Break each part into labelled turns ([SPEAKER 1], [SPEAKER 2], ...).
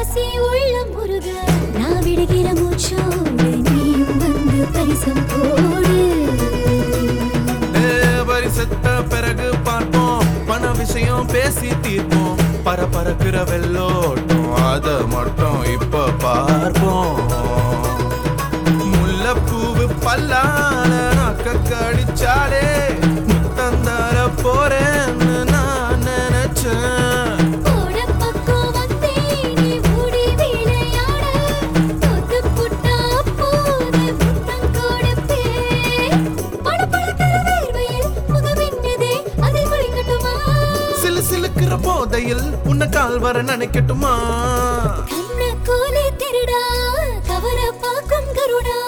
[SPEAKER 1] பேசி உள்ளம் முருக நான் விடுகிற மூச்சோடு நீயும் வந்து பரிசம் போடு
[SPEAKER 2] ஏ, பரிசத்த பிறகு பார்ப்போம் பண விஷயம் பேசி தீர்ப்போம் பர பறக்கிற வெள்ளோட்டம் அத மட்டும் இப்ப பார்ப்போம் முல்லைப்பூவு பல்லால நாக்க கடிச்சாலே முத்தந்தார போறேன்னு நான் நினைச்சேன்
[SPEAKER 1] போட பக்கம் வந்தே நீ மூடி விளையாட தோத்து புட்டா போது முத்தம் கொடுப்பே படபடக்கிற வேர்வையில் முகமென்னதே அதில் குளிக்கட்டுமா
[SPEAKER 2] சிலு சிலுக்கிற போதையில் உன்னை கால் வர நினைக்கட்டுமா
[SPEAKER 1] கண்ண கோலி திருடா கவர பாக்கும் கருடா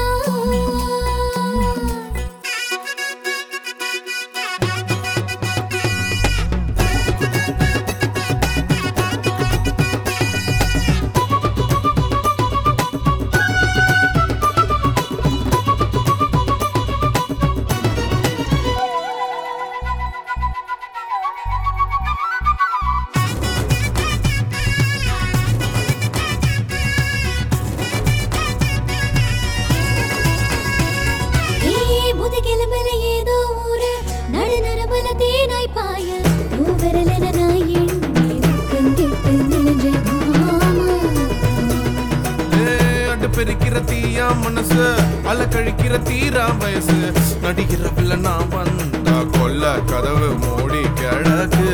[SPEAKER 1] ஏய் முதுகெலும்புல ஏதோ ஊரு நடு நரம்புல தேனாய் பாய மூவரலன நான் எண்ணி உட்கண்டிட்டு நிலஞ்ச மாமா
[SPEAKER 2] ஏ, அடு பெருக்கிற தீயா மனசு அல கழிக்கிற தீரா வயசு நடிக்கிற பிள்ளை நான் வந்தா கொல்ல கதவு மூடி கிழக்கு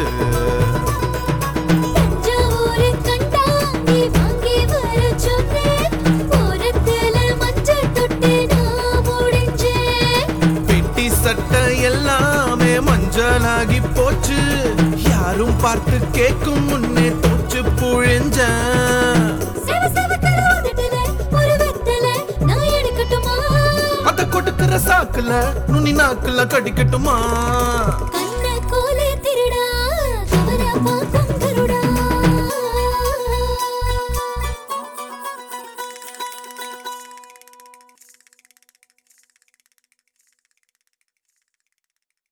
[SPEAKER 1] தஞ்சாவூரு கண்டாங்கி வாங்கி வர சொன்னேன் ஓரத்துல மஞ்சள் தொட்டு நான் முடிஞ்சேன்
[SPEAKER 2] பெட்டி சட்டை எல்லாமே மஞ்சளாகி போச்சு யாரும் பார்த்து கேட்கும் முன்னே தோச்சு புழிஞ்சேன்
[SPEAKER 1] செவ செவக்கிற உதட்டுல ஒரு வெத்தல நான் எடுக்கட்டுமா
[SPEAKER 2] அத கொடுக்கிற சாக்குல நுனி நாக்குல கடிக்கட்டுமா